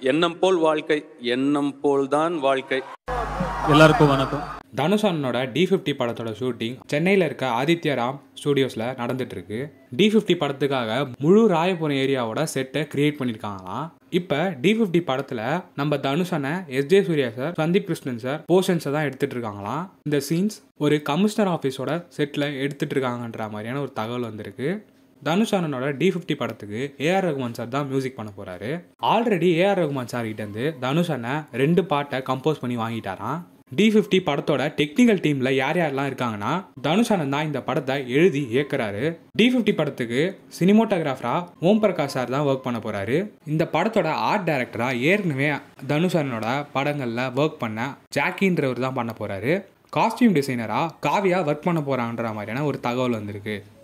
எண்ணம் போல் வாழ்க்கை எண்ணம் போல் தான் வாழ்க்கை எல்லாருக்கும் வணக்கம் தனுஷ் அண்ணனோட டி ஃபிஃப்டி படத்தோட ஷூட்டிங் சென்னையில் இருக்க ஆதித்ய ராம் ஸ்டூடியோஸில் நடந்துட்டு இருக்கு டி ஃபிஃப்டி படத்துக்காக முழு ராயபுரம் ஏரியாவோட செட்டை கிரியேட் பண்ணியிருக்காங்களாம் இப்போ டி ஃபிஃப்டி படத்தில் நம்ம தனுஷ் அண்ணன் S J Suryah sir Sandeep Krishnan sir போர்ஷன்ஸை தான் எடுத்துட்டு இருக்காங்களாம் இந்த சீன்ஸ் ஒரு கமிஷனர் ஆஃபீஸோட செட்டில் எடுத்துட்டு இருக்காங்கன்ற மாதிரியான ஒரு தகவல் வந்திருக்கு தனுஷ் அண்ணனோட டி ஃபிஃப்டி படத்துக்கு ஏஆர் ரகுமான் சார் தான் மியூசிக் பண்ண போறாரு ஆல்ரெடி ஏஆர் ரகுமான் சார் கிட்ட இருந்து தனுஷ் அண்ணன் ரெண்டு பாட்டை கம்போஸ் பண்ணி வாங்கிட்டாராம் டி ஃபிஃப்டி படத்தோட டெக்னிக்கல் டீம்ல யார் யாரெல்லாம் இருக்காங்கன்னா தனுஷ் அண்ணன் தான் இந்த படத்தை எழுதி இயக்குறாரு டி ஃபிஃப்டி படத்துக்கு சினிமோட்டோகிராஃபரா ஓம் பிரகாஷ் சார் தான் ஒர்க் பண்ண போறாரு இந்த படத்தோட ஆர்ட் டைரக்டரா ஏற்கனவே தனுஷ் அண்ணனோட படங்கள்ல ஒர்க் பண்ண ஜாக்கின்றவர் தான் பண்ண போறாரு காஸ்டியூம் டிசைனரா காவியா ஒர்க் பண்ண போறாங்கன்ற மாதிரியான ஒரு தகவல் வந்திருக்கு